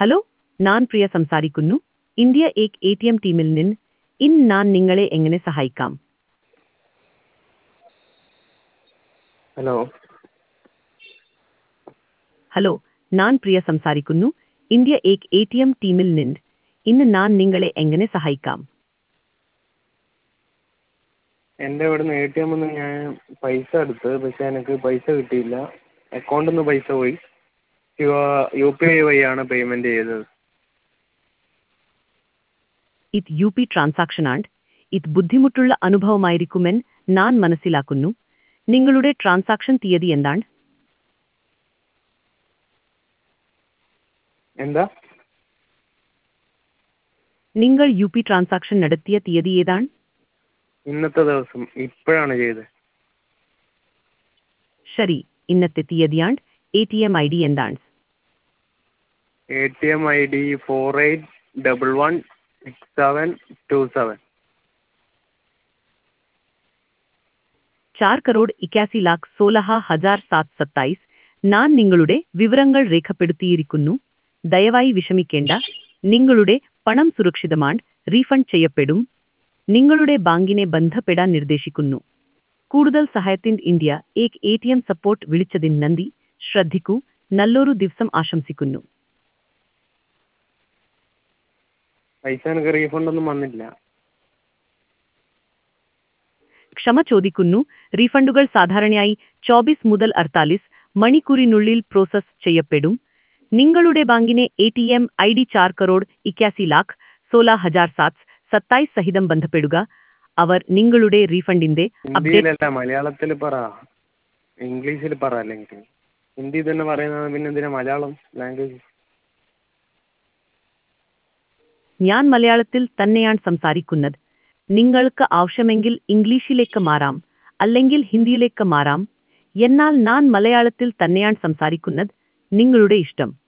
hello ഞാൻ പ്രിയ സംസാരിക്കുന്നു India ഏക് എ ടി എം ടീമിൽ നിന്ന് ഇന്ന് ഞാൻ നിങ്ങളെ എങ്ങനെ സഹായിക്കാം ഹലോ ഹലോ ഞാൻ പ്രിയ സംസാരിക്കുന്നു ഇന്ത്യ ഏക് എ ടി എം ടീമിൽ നിന്ന് ഇന്ന് ഞാൻ നിങ്ങളെ എങ്ങനെ സഹായിക്കാം എൻ്റെ ഇവിടുന്ന് എ ടി എമ്മിൽ നിന്ന് ഞാൻ പൈസ എടുത്ത് പക്ഷേ എനിക്ക് പൈസ കിട്ടിയില്ല അക്കൗണ്ടിൽ നിന്ന് പൈസ പോയി യു പി ഐ വഴിയാണ് പേയ്മെൻറ്റ് ചെയ്തത് ഇത് യു പി ട്രാൻസാക്ഷനാണ് ഇത് ബുദ്ധിമുട്ടുള്ള അനുഭവമായിരിക്കുമെന്ന് ഞാൻ മനസ്സിലാക്കുന്നു നിങ്ങളുടെ ട്രാൻസാക്ഷൻ തീയതി എന്താണ് എന്താ നിങ്ങൾ യു പി ട്രാൻസാക്ഷൻ നടത്തിയ തീയതി ഏതാണ് ഇന്നത്തെ ദിവസം ഇപ്പോഴാണ് ചെയ്തത് ശരി ഇന്നത്തെ തീയതിയാണ് A T M I D എന്താണ് A T M I D four eight double one six seven two seven ചാർ കറോഡ് ഇക്യാസി ലാഖ് സോലഹ ഹജാർ സാത് സത്തായിസ് ഞാൻ നിങ്ങളുടെ വിവരങ്ങൾ രേഖപ്പെടുത്തിയിരിക്കുന്നു ദയവായി വിഷമിക്കേണ്ട നിങ്ങളുടെ പണം സുരക്ഷിതമാണ് റീഫണ്ട് ചെയ്യപ്പെടും നിങ്ങളുടെ ബാങ്കിനെ ബന്ധപ്പെടാൻ നിർദ്ദേശിക്കുന്നു കൂടുതൽ സഹായത്തിന് ഇന്ത്യ ഏക് എ ടി എം സപ്പോർട്ട് വിളിച്ചതിന് നന്ദി ശ്രദ്ധിക്കൂ നല്ലൊരു ദിവസം ആശംസിക്കുന്നു പൈസ എനിക്ക് റീഫണ്ട് ഒന്നും വന്നില്ല ക്ഷമ ചോദിക്കുന്നു റീഫണ്ടുകൾ സാധാരണയായി ചോബീസ് മുതൽ അർത്താലിസ് മണിക്കൂറിനുള്ളിൽ പ്രോസസ് ചെയ്യപ്പെടും നിങ്ങളുടെ ബാങ്കിനെ A T M I D ചാർ കറോഡ് ഇക്യാസി ലാഖ് സോല ഹജാർ സാത്ത് സത്തായിസ് സഹിതം ബന്ധപ്പെടുക അവർ നിങ്ങളുടെ റീഫണ്ടിന്റെ അപ്ഡേറ്റ് ഹിന്ദിയിലല്ല മലയാളത്തിൽ പറ ഇംഗ്ലീഷിൽ പറ അല്ലെങ്കിൽ ഹിന്ദി തന്നെ പറയുന്നത് പിന്നെ എന്തിനാ മലയാളം ലാംഗ്വേജ് ഞാൻ മലയാളത്തിൽ തന്നെയാണ് സംസാരിക്കുന്നത് നിങ്ങൾക്ക് ആവശ്യമെങ്കിൽ ഇംഗ്ലീഷിലേക്ക് മാറാം അല്ലെങ്കിൽ ഹിന്ദിയിലേക്ക് മാറാം എന്നാൽ ഞാൻ മലയാളത്തിൽ തന്നെയാണ് സംസാരിക്കുന്നത് നിങ്ങളുടെ ഇഷ്ടം